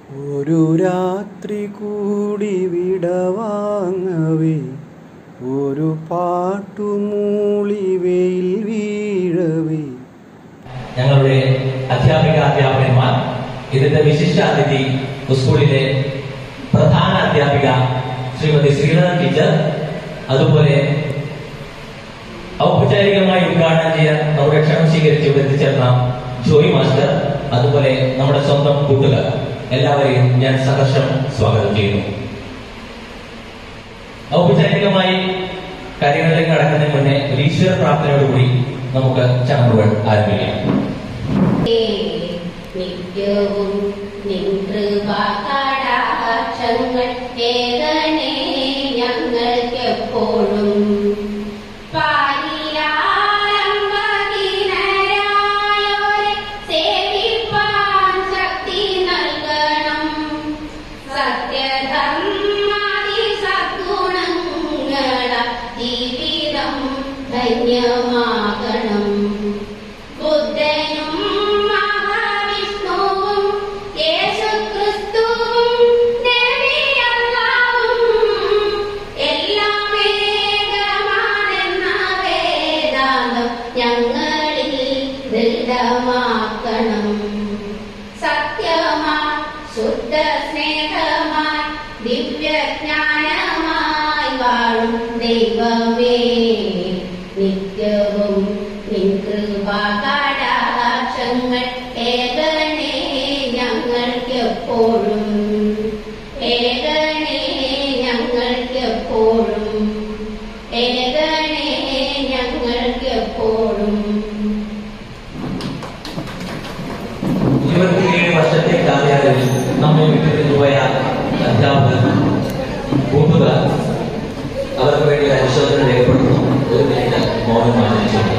ഒരു രാത്രി കൂടി വിടവാങ്ങവേ ഒരു പാട്ടുമൂളി വെയിൽ വീഴവേ ഞങ്ങളുടെ അധ്യാപിക അധ്യാപകന്മാർ ഇതിന്റെ വിശിഷ്ട അതിഥി സ്കൂളിലെ പ്രധാന അധ്യാപിക ശ്രീമതി ശ്രീധരൻ ടീച്ചർ അതുപോലെ ഔപചാരികമായി ഉദ്ഘാടനം ചെയ്യാൻ നമ്മുടെ ക്ഷണം സ്വീകരിച്ച് ഇവിടെ എത്തിച്ചേർന്ന ജോയി മാസ്റ്റർ അതുപോലെ നമ്മുടെ സ്വന്തം കൂട്ടുകാർ എല്ലാവരെയും ഞാൻ സഹർഷം സ്വാഗതം ചെയ്യുന്നു ഔപചാരികമായി കാര്യങ്ങളിലേക്ക് കടക്കുന്നതിന് മുന്നേ ഒരു ഈശ്വര പ്രാർത്ഥനയോടുകൂടി നമുക്ക് ചടങ്ങുകൾ ആരംഭിക്കാം നിത്യവും നിൻകൃപാകടാക്ഷങ്ങൾ ഏകനേ ഞങ്ങൾക്കെപ്പോഴും പാലിലാരംഭഹീനരായോരെ സേവിപ്പാൻ ശക്തി നൽകണം സത്യധർമാതി സദ്ഗുണങ്ങള ജീവിതം ധന്യമാകണം ബുദ്ധനും മഹാവിഷ്ണുവും യേശുക്രിസ്തുവും നബിയല്ലാഹും എല്ലാം ഏകമാണെന്ന വേദാന്തം ഞങ്ങളിൽ ദൃഢമാക്കണം സത്യമാ ശുദ്ധ സ്നേഹമായി ദിവ്യജ്ഞാനമായി വാഴും ദൈവമേ നിത്യവും നിൻ കൃപാകടാക്ഷങ്ങൾ ഏകണേ ഞങ്ങൾക്കെപ്പോഴും ഏകണേ ഞങ്ങൾക്കെപ്പോഴും ഏകണേ ഞങ്ങൾക്കെപ്പോഴും ഇരുപത്തിയേഴ് വർഷത്തെ കാലയളവിൽ നമ്മെ വിട്ടുപിരിഞ്ഞു പോയ അധ്യാപകർ കൂട്ടുകാർ അവർക്ക് വേണ്ടി ഒരു അനുശോചനം രേഖപ്പെടുത്തുന്നു ഒരു മിനിറ്റ് മൗനം ആചരിച്ചു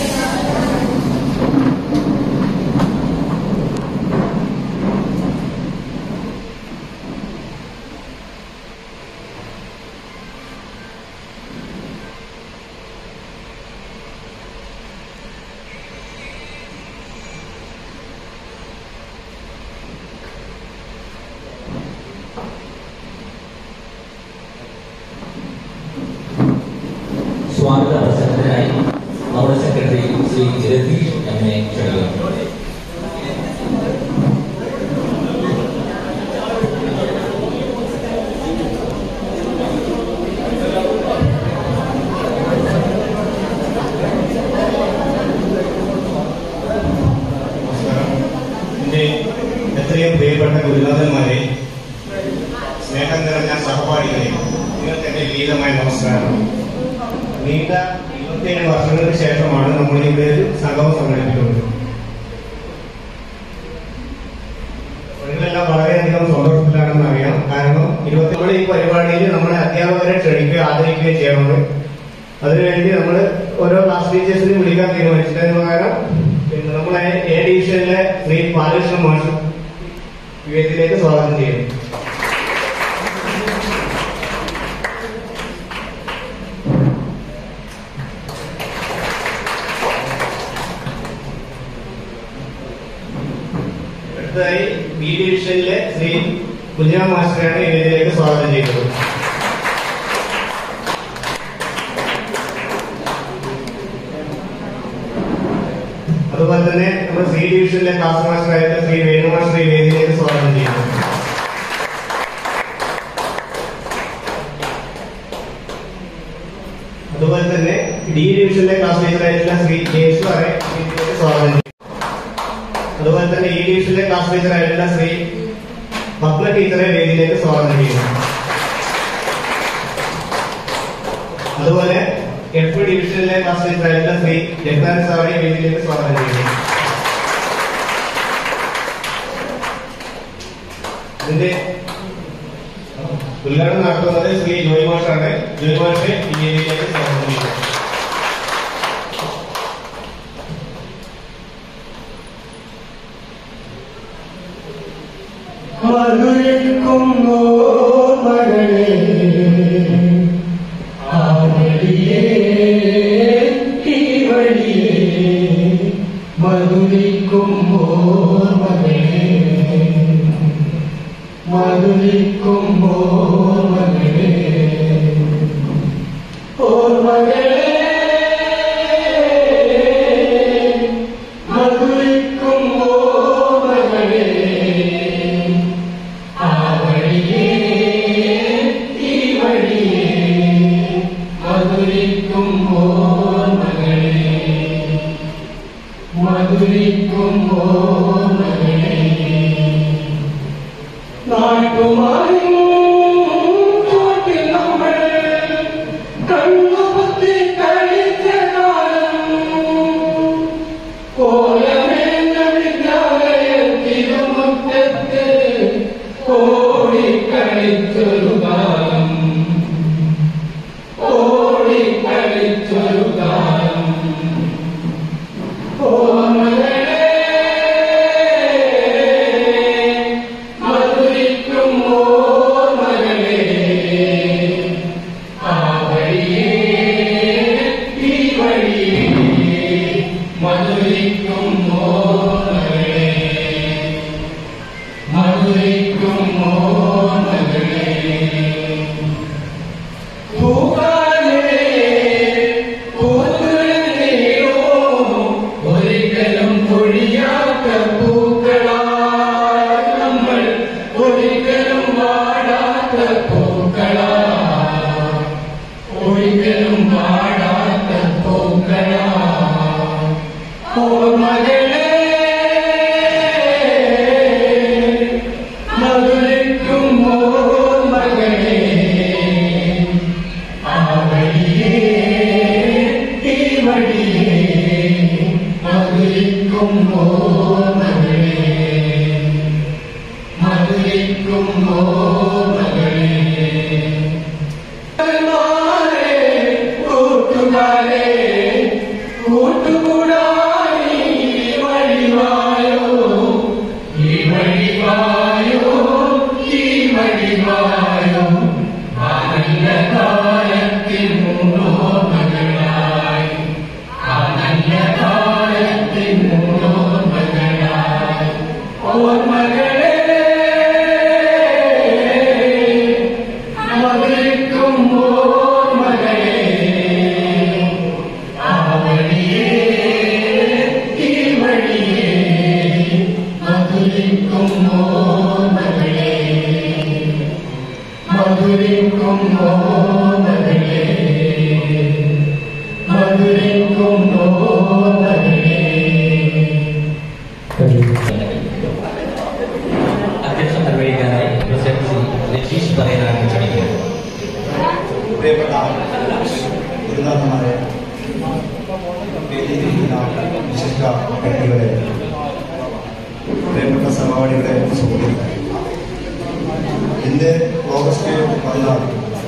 സ്വാഗത പ്രസംഗത്തിനായി നമ്മുടെ സെക്രട്ടറി ശ്രീ രതീഷ് എന്നെ ക്ഷണിക്കുന്നു എന്റെ എത്രയും പ്രിയപ്പെട്ട ഗുരുനാഥന്മാരെ സ്നേഹം നിറഞ്ഞ സഹപാഠികളെ നിങ്ങൾക്ക് എന്റെ ലീതമായ നമസ്കാരം നീണ്ട ഇരുപത്തിയേഴ് വർഷങ്ങൾക്ക് ശേഷമാണ് നമ്മൾ ഇവിടെ ഒരു സംഗമം സംഘടിപ്പിക്കുന്നത് നിങ്ങളെല്ലാം വളരെയധികം സന്തോഷത്തിലാണെന്ന് അറിയാം കാരണം ഇരുപത്തി നമ്മൾ ഈ പരിപാടിയിൽ നമ്മുടെ അധ്യാപകരെ ക്ഷണിക്കുകയും ആദരിക്കുകയും ചെയ്യണത് അതിനുവേണ്ടി നമ്മൾ ഓരോ ക്ലാസ് ടീച്ചേഴ്സിനെ വിളിക്കാൻ തീരുമാനിച്ചതിന് പകരം പിന്നെ നമ്മളെ എ ഡിവിഷനിലെ ശ്രീ ബാലകൃഷ്ണ മാഷ് വിവേകത്തിലേക്ക് സ്വാഗതം ചെയ്യുന്നു അടുത്തതായി ബി ഡിവിഷനിലെ ശ്രീ കുഞ്ഞാ മാസ്റ്ററാണ് ഈ വേദിയിലേക്ക് സ്വാഗതം ചെയ്യുന്നത് അതുപോലെ തന്നെ നമ്മുടെ സി ഡിവിഷനിലെ ക്ലാസ് മാസ്റ്ററായിട്ട് ശ്രീ വേണുമാസ്റ്റർ ഈ വേദിയിലേക്ക് സ്വാഗതം ചെയ്യുന്നു അതുപോലെ തന്നെ ഡി ഡിവിഷനിലെ ക്ലാസ് ടീച്ചറായിട്ടുള്ള ശ്രീ യേശു അറെ വേദിയിലേക്ക് സ്വാഗതം ചെയ്യുന്നു അതുപോലെ തന്നെ ഈ ഡിവിഷനിലെ ക്ലാസ് ടീച്ചറായിട്ടുള്ള ശ്രീ പത്മ ടീച്ചറെ വേദിയിലേക്ക് സ്വാഗതം ചെയ്യുന്നു അതുപോലെ എഫ് ഡിവിഷനിലെ ക്ലാസ് ടീച്ചറായിട്ടുള്ള ശ്രീ ജഗ്നാഥ് സാറെ വേദിയിലേക്ക് സ്വാഗതം ചെയ്യുന്നു ഇതിന്റെ ഉദ്ഘാടനം നടത്തുന്നത് ശ്രീ ജോയ് മാഷാണ് ജോയ് മാഷെ ഈ വേദിയിലേക്ക് സ്വാഗതം ചെയ്യുന്നു മധുരക്കും മകളെ ആ വഴിയേ ഈ വഴിയേ മധുരിക്കും മകളെ ഓർമ്മകളെ മധുരിക്കും ഓർമ്മകളെ ആ വഴിയേ ഈ വഴിയേ മധുരിക്കും ഓർമ്മകളെ മധുരിക്കും ഓർമ്മകളെ മധുരിക്കും ഓർമ്മകളെ അധ്യക്ഷം നിർവഹിക്കാനായി പ്രസിഡന്റ് ശ്രീ രജീഷ് പറയാനാണ് ക്ഷണിക്കുന്നത് പ്രിയപ്പെട്ട ഗുരുനാഥന്മാരെ വേദിയിലിരിക്കുന്ന വിശിഷ്ട വ്യക്തികളെ പ്രിയപ്പെട്ട സഹപാഠികളെ സുഹൃത്തുക്കളെ ഇന്ന് ഓഗസ്റ്റ് പതിനാറ്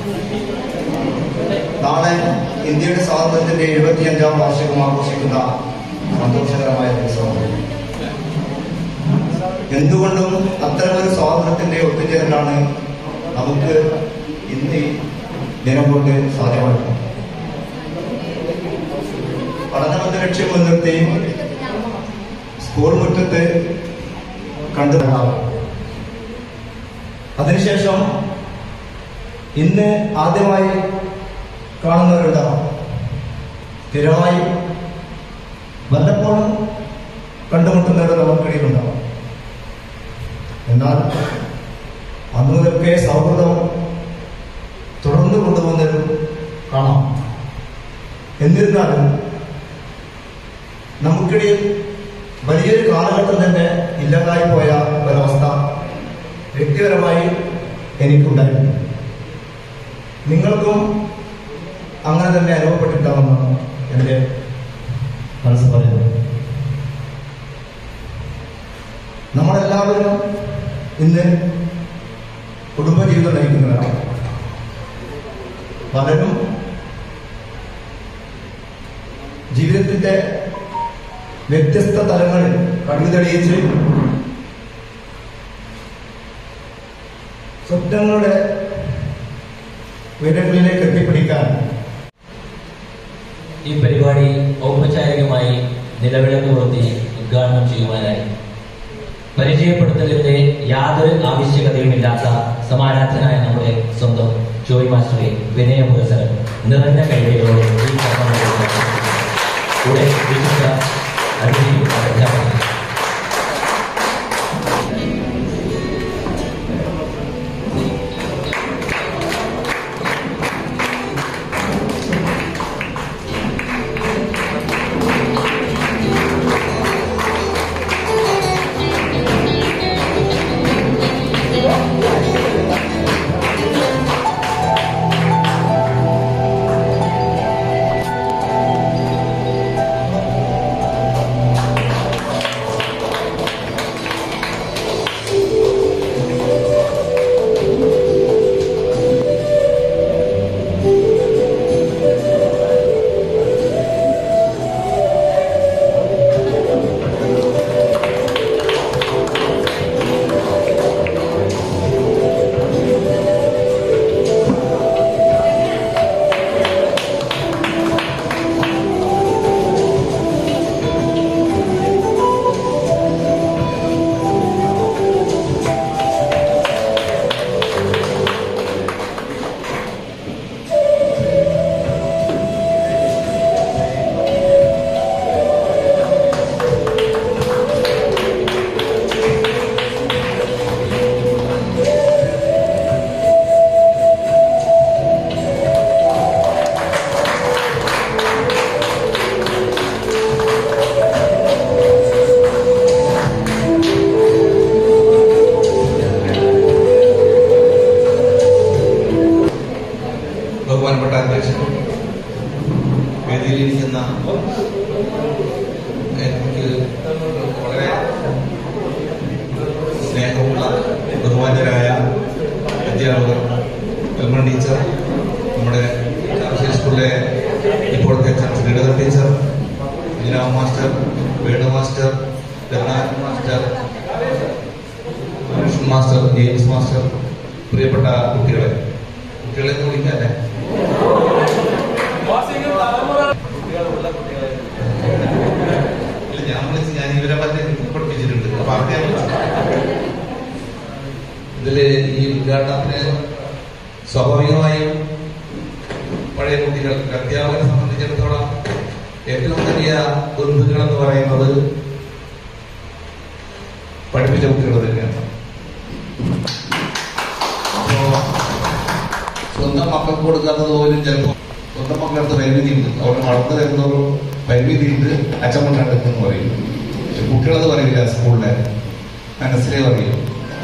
നാളെ ഇന്ത്യയുടെ സ്വാതന്ത്ര്യത്തിന്റെ എഴുപത്തിയഞ്ചാം വാർഷികം ആഘോഷിക്കുന്ന സന്തോഷകരമായ ദിവസമാണ് എന്തുകൊണ്ടും അത്തരമൊരു സ്വാതന്ത്ര്യത്തിന്റെ ഒത്തുചേരലാണ് നമുക്ക് ഇന്ന് ഈ ദിനം കൊണ്ട് സാധ്യമാക്കുന്നത് പഠനമെന്ന ലക്ഷ്യം മുൻനിർത്തി സ്കൂൾ മുറ്റത്ത് കണ്ടു അതിനുശേഷം ഇന്ന് ആദ്യമായി കാണുന്നവരുണ്ടാവും സ്ഥിരമായി വല്ലപ്പോഴും കണ്ടുമുട്ടുന്നവർ നമുക്കിടയിലുണ്ടാവും എന്നാൽ അന്ന് മുതൽക്കേ സൗഹൃദം തുടർന്ന് കൊണ്ടുപോകുന്നവരും കാണാം എന്നിരുന്നാലും നമുക്കിടയിൽ വലിയൊരു കാലഘട്ടം തന്നെ ഇല്ലാതായി പോയ ഒരവസ്ഥ വ്യക്തിപരമായി എനിക്കുണ്ടായിരുന്നു നിങ്ങൾക്കും അങ്ങനെ തന്നെ അനുഭവപ്പെട്ടിട്ടാണെന്നാണ് എൻ്റെ മനസ്സ് പറയുന്നത് നമ്മളെല്ലാവരും ഇന്ന് കുടുംബജീവിതം നയിക്കുന്നവരാണ് പലരും ജീവിതത്തിന്റെ വ്യത്യസ്ത തലങ്ങളിൽ കണ്ണു തെളിയിച്ച് സ്വപ്നങ്ങളുടെ ഉയരങ്ങളിലേക്ക് എത്തിപ്പിടിക്കാൻ ഈ പരിപാടി ഔപചാരികമായി നിലവിളക്ക് കൊളുത്തി ഉദ്ഘാടനം ചെയ്യുവാനായി പരിചയപ്പെടുത്തലിന്റെ യാതൊരു ആവശ്യകതയുമില്ലാത്ത സമാരാധനായ നമ്മുടെ സ്വന്തം ജോയ് മാസ്റ്ററെ വിനയ പുരസരം നിറഞ്ഞ കൈകളോടെ ഈ കർമ്മം നിർവഹിക്കുന്നു. കൂടെ വിശിഷ്ട അതിഥി അധ്യാപകർ ബഹുമാനപ്പെട്ട അധ്യക്ഷൻ വേദിയിലിരിക്കുന്ന എനിക്ക് വളരെ സ്നേഹമുള്ള ബഹുമാന്യരായ അധ്യാപകർ വെൽമൺ ടീച്ചർ നമ്മുടെ ചാർജ് സ്കൂളിലെ ഇപ്പോഴത്തെ ശ്രീധർ ടീച്ചർ അഞ്ജനാവ് master Venu master Karunakaran master Krishnan master James master പ്രിയപ്പെട്ട കുട്ടികളെ കുട്ടികളെ എന്ന് വിളിക്കാല്ലേ ഇല്ല ഞാൻ വിളിച്ച് ഞാൻ ഇവരെ പറ്റി പഠിപ്പിച്ചിട്ടുണ്ട് അപ്പൊ അവരെ ഞാൻ വിളിച്ചു ഉദ്ഘാടനത്തിന് സ്വാഭാവികമായും പഴയ കുട്ടികൾ അധ്യാപകരെ സംബന്ധിച്ചിടത്തോളം ഏറ്റവും വലിയ ബന്ധുക്കൾ എന്ന് പറയുന്നത് പഠിപ്പിച്ച കുട്ടികൾ തന്നെയാണ് അപ്പോ സ്വന്തം മക്കൾക്ക് കൊടുക്കാത്തത് പോലും ചിലപ്പോൾ സ്വന്തം മക്കളടുത്ത് പരിമിതിയുണ്ട് അവർ വളർന്നു വരുന്നതോറും പരിമിതിയുണ്ട് അച്ഛൻ കൊണ്ടാണ്ടെന്ന് പറയും പക്ഷെ കുട്ടികളത് പറയില്ല സ്കൂളിലെ മനസ്സിലേ പറയും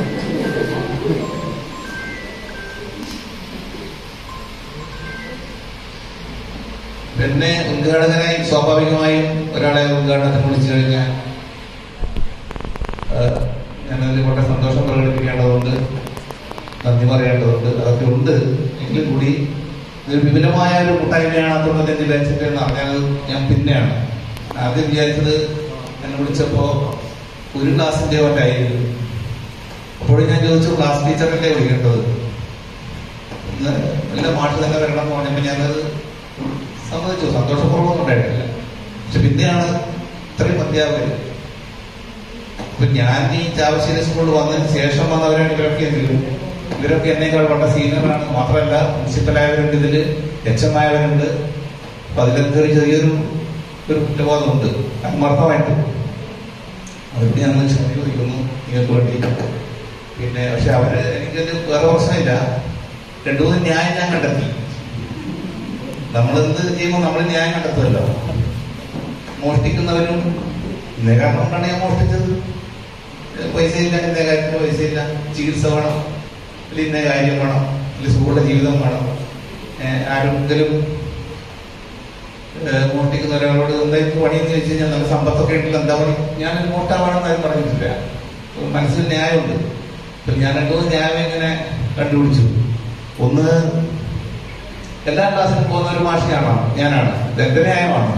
പിന്നെ ഉദ്ഘാടകനായി സ്വാഭാവികമായും ഒരാളെ ഉദ്ഘാടനത്തിന് വിളിച്ചു കഴിഞ്ഞാൽ ആഹ് ഞാനതിൽ വളരെ സന്തോഷം പ്രകടിപ്പിക്കേണ്ടതുണ്ട് നന്ദി പറയേണ്ടതുണ്ട് അതൊക്കെ ഉണ്ട് എങ്കിൽ കൂടി ഇതൊരു വിപുലമായ ഒരു കൂട്ടായ്മയാണ് തൊണ്ണൂറ്റഞ്ച് ബാച്ചിന്റെ എന്ന് പറഞ്ഞാൽ ഞാൻ പിന്നെയാണ് ആദ്യം വിചാരിച്ചത് എന്നെ വിളിച്ചപ്പോ ഒരു ക്ലാസിന്റെ ഒറ്റായിരുന്നു അപ്പോഴും ഞാൻ ചോദിച്ചു ക്ലാസ് ടീച്ചറല്ലേ വിളിക്കേണ്ടത് ഇന്ന് എല്ലാ മാഷ് തന്നെ വരണം എന്ന് പറഞ്ഞപ്പോൾ ഞാനത് സമ്മതിച്ചു സന്തോഷപൂർവ്വം ഉണ്ടായിട്ടില്ല പക്ഷെ പിന്നെയാണ് ഇത്രയും അധ്യാപകർ അപ്പൊ ഞാൻ ഈ ചാവശ്ശേരി സ്കൂളിൽ വന്നതിന് ശേഷം വന്നവരാണ് ഇവരൊക്കെ എങ്കിലും ഇവരൊക്കെ എന്നേക്കാൾ വളരെ സീനിയറാണ് മാത്രമല്ല പ്രിൻസിപ്പലായവരുണ്ട് ഇതില് എച്ച് എം ആയവരുണ്ട് അപ്പൊ അതിലൊക്കെ ഒരു ചെറിയൊരു ഒരു കുറ്റബോധമുണ്ട് ആത്മാർത്ഥമായിട്ട് അതുകൊണ്ട് ഞാൻ ഒന്ന് ക്ഷമ ചോദിക്കുന്നു നിങ്ങൾക്ക് വേണ്ടി പിന്നെ പക്ഷെ അവര് എനിക്കത് വേറെ പ്രശ്നമില്ല രണ്ടു മൂന്ന് ന്യായം ഞാൻ കണ്ടെത്തി നമ്മളെന്ത് ചെയ്യുമ്പോൾ നമ്മൾ ന്യായം കണ്ടെത്തുമല്ലോ മോഷ്ടിക്കുന്നവരും ഇന്നേ കാരണം കൊണ്ടാണ് ഞാൻ മോഷ്ടിച്ചത് പൈസ ഇല്ല ഇന്ന കാര്യത്തിന് പൈസ ഇല്ല ചികിത്സ വേണം അല്ലെങ്കിൽ ഇന്ന കാര്യം വേണം അല്ലെങ്കിൽ സുഖമുള്ള ജീവിതം വേണം ഏഹ് ആരെങ്കിലും ഏഹ് മോഷ്ടിക്കുന്ന ഒരാളോട് എന്തായിരിക്കും പണിയെന്ന് ചോദിച്ചു കഴിഞ്ഞാൽ നല്ല സമ്പത്തൊക്കെ ഉണ്ടല്ലോ എന്താ പണി ഞാനൊരു മോഷ്ടാവാണെന്ന് ആരും പറഞ്ഞിട്ടില്ല മനസ്സിൽ ന്യായമുണ്ട് അപ്പൊ ഞാൻ രണ്ടു മൂന്ന് ന്യായം ഇങ്ങനെ കണ്ടുപിടിച്ചു ഒന്ന് എല്ലാ ക്ലാസ്സിലും പോകുന്ന ഒരു മാഷിയാണോ ഞാനാണ് ഇത് എന്റെ ന്യായമാണ്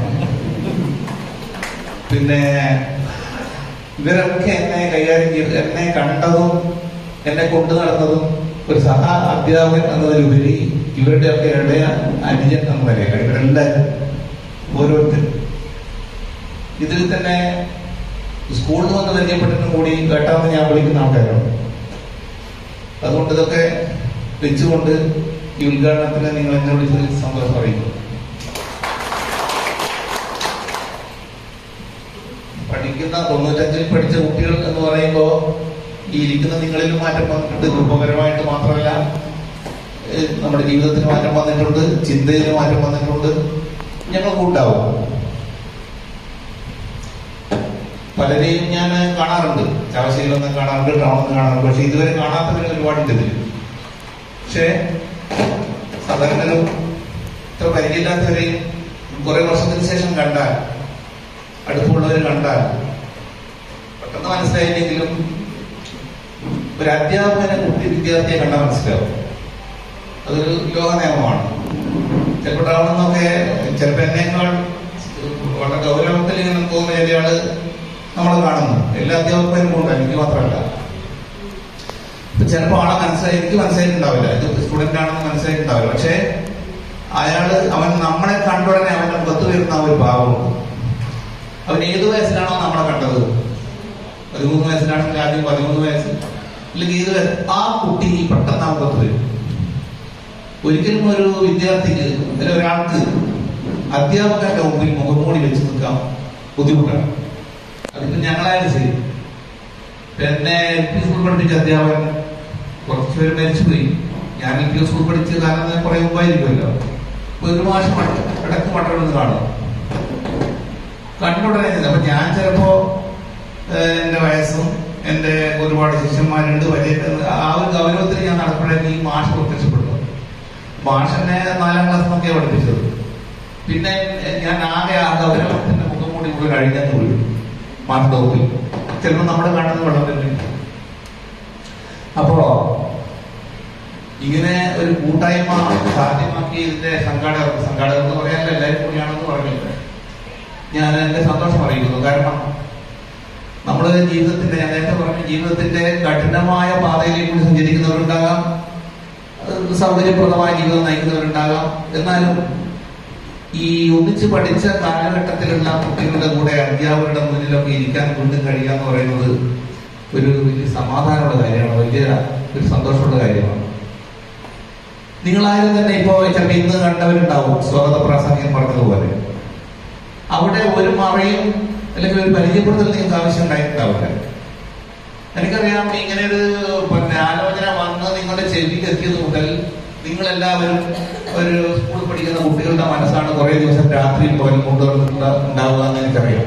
പിന്നെ ഇവരൊക്കെ എന്നെ കൈകാര്യം ചെയ്ത് എന്നെ കണ്ടതും എന്നെ കൊണ്ടു നടന്നതും ഒരു സഹ അധ്യാപകൻ എന്നതിലുപരി ഇവരുടെയൊക്കെ ഇടയ അനുജൻ എന്ന നിലയിലാണ് ഇവരെല്ലാവരും ഓരോരുത്തരും ഇതിൽ തന്നെ സ്കൂളിൽ നിന്ന് വന്ന് പരിചയപ്പെട്ടിട്ടും കൂടി കേട്ടാന്ന് ഞാൻ വിളിക്കുന്ന ആൾക്കാരാണ് അതുകൊണ്ട് ഇതൊക്കെ വെച്ചുകൊണ്ട് ഈ ഉദ്ഘാടനത്തിന് നിങ്ങൾ എന്നെ വിളിച്ചതിൽ സന്തോഷം അറിയിക്കുന്നു പഠിക്കുന്ന തൊണ്ണൂറ്റഞ്ചിൽ പഠിച്ച കുട്ടികൾ എന്ന് പറയുമ്പോൾ ഈ ഇരിക്കുന്ന നിങ്ങളിൽ മാറ്റം വന്നിട്ടുണ്ട് രൂപപരമായിട്ട് മാത്രമല്ല ഏഹ് നമ്മുടെ ജീവിതത്തിന് മാറ്റം വന്നിട്ടുണ്ട് ചിന്തയിൽ മാറ്റം വന്നിട്ടുണ്ട് ഞങ്ങൾക്ക് ഉണ്ടാവും പലരെയും ഞാൻ കാണാറുണ്ട് ചാവശ്ശേരിയിലൊന്നും കാണാറുണ്ട് ടൗണിൽ കാണാറുണ്ട് പക്ഷെ ഇതുവരെ കാണാത്തവർ ഒരുപാടുണ്ട് ഇതിൽ പക്ഷേ സാധാരണ ഒരു ഇത്ര പരിചയമില്ലാത്തവരെയും കുറെ വർഷത്തിന് ശേഷം കണ്ടാൽ അടുപ്പമുള്ളവർ കണ്ടാൽ പെട്ടെന്ന് മനസ്സിലായില്ലെങ്കിലും ഒരു അധ്യാപകനെ കുട്ടി വിദ്യാർത്ഥിയെ കണ്ടാൽ മനസ്സിലാവും അതൊരു ലോക നിയമമാണ് ചിലപ്പോൾ ടൗണിൽ നിന്നൊക്കെ ചിലപ്പോൾ എന്നേക്കാൾ വളരെ ഗൗരവത്തിൽ ഇങ്ങനെ തോന്നുന്ന ചില ആള് നമ്മൾ കാണുന്നു എല്ലാ അധ്യാപകരും ഉണ്ട് എനിക്ക് മാത്രമല്ല ഇപ്പൊ ചിലപ്പോൾ ആളെ മനസ്സിലായി എനിക്ക് മനസ്സിലായിട്ടുണ്ടാവില്ല ഇത് സ്റ്റുഡന്റ് ആണെന്ന് മനസ്സിലായിട്ടുണ്ടാവില്ല പക്ഷേ അയാള് അവൻ നമ്മളെ കണ്ടുടനെ അവന്റെ മുഖത്ത് വരുന്ന ആ ഒരു ഭാവമുണ്ട് അവൻ ഏത് വയസ്സിലാണോ നമ്മളെ കണ്ടത് പതിമൂന്ന് വയസ്സിലാണെങ്കിൽ ആദ്യം പതിമൂന്ന് വയസ്സ് അല്ലെങ്കിൽ ഏത് വയസ്സ് ആ കുട്ടി പെട്ടെന്ന് ആ മുഖത്ത് വരും ഒരിക്കലും ഒരു വിദ്യാർത്ഥിക്ക് അല്ലെങ്കിൽ ഒരാൾക്ക് അധ്യാപകന്റെ മുമ്പിൽ മുഖംമൂടി വെച്ച് നിൽക്കാൻ ബുദ്ധിമുട്ടാണ് അതിപ്പോ ഞങ്ങളായാലും ശരി പിന്നെ എൽ പി സ്കൂൾ പഠിപ്പിച്ച അധ്യാപകൻ കുറച്ച് പേര് മരിച്ചുപോയി ഞാൻ എൽ പി സ്കൂൾ പഠിച്ച കാലം കുറെ മുമ്പായിരിക്കുമല്ലോ അപ്പൊ ഒരു മാസം ഇടക്ക് മട്ടണമെന്ന് കാണും കണ്ടുടനെ ചെയ്തത്. അപ്പൊ ഞാൻ ചിലപ്പോ ഏഹ്, എന്റെ വയസ്സും എന്റെ ഒരുപാട് ശിഷ്യന്മാരുണ്ട് വലിയ ആ ഒരു ഗൗരവത്തിൽ ഞാൻ നടക്കുമ്പോഴേക്കും ഈ മാഷ് പ്രത്യക്ഷപ്പെട്ടു മാഷെന്നെ നാലാം ക്ലാസ് നോക്കിയാണ് പഠിപ്പിച്ചത് പിന്നെ എ- ഞാൻ ആകെ ആ ഗൗരവത്തിന്റെ മുഖം കൂടി കൂടി കഴിഞ്ഞെന്ന് വീഴും മാഷ് തോപ്പിൽ ചിലപ്പോൾ നമ്മൾ കാണുന്ന വെള്ളം തന്നെ അപ്പോ ഇങ്ങനെ ഒരു കൂട്ടായ്മ സാധ്യമാക്കി ഇതിന്റെ സംഘാടകർ സംഘാടകർ എന്ന് പറയാനല്ല എല്ലാവരും കൂടിയാണെന്ന് പറഞ്ഞില്ല ഞാൻ എന്റെ സന്തോഷം അറിയിക്കുന്നു കാരണം നമ്മൾ ജീവിതത്തിന്റെ ഞാൻ നേരത്തെ പറഞ്ഞു ജീവിതത്തിന്റെ കഠിനമായ പാതയിലേക്ക് കൂടി സഞ്ചരിക്കുന്നവരുണ്ടാകാം അത് സൗകര്യപ്രദമായ ജീവിതം നയിക്കുന്നവരുണ്ടാകാം എന്നാലും ഈ ഒന്നിച്ച് പഠിച്ച കാലഘട്ടത്തിലുള്ള കുട്ടികളുടെ കൂടെ അധ്യാപകരുടെ മുന്നിലൊക്കെ ഇരിക്കാൻ വീണ്ടും കഴിയുക എന്ന് പറയുന്നത് ഒരു വലിയ സമാധാനമുള്ള കാര്യമാണ് വലിയ ഒരു സന്തോഷമുള്ള കാര്യമാണ് നിങ്ങളാരും തന്നെ ഇപ്പോ ചിലപ്പോൾ ഇന്ന് കണ്ടവരുണ്ടാവും സ്വാഗത പ്രാസംഗികൻ പറഞ്ഞതുപോലെ അവിടെ ഒരു മറയും അല്ലെങ്കിൽ ഒരു പരിചയപ്പെടുത്തൽ നിങ്ങൾക്ക് ആവശ്യം ഉണ്ടായിട്ടുണ്ടാവില്ല എനിക്കറിയാം ഇങ്ങനെ ഒരു പിന്നെ ആലോചന വന്ന് നിങ്ങളുടെ ചെവിയിൽ എത്തിയത് മുതൽ നിങ്ങളെല്ലാവരും ഒരു സ്കൂളിൽ പഠിക്കുന്ന കുട്ടികളുടെ മനസ്സാണ് കുറെ ദിവസം രാത്രിയിൽ പോലും കൊണ്ടുവന്നിട്ടുള്ള ഉണ്ടാവുക എന്ന് എനിക്കറിയാം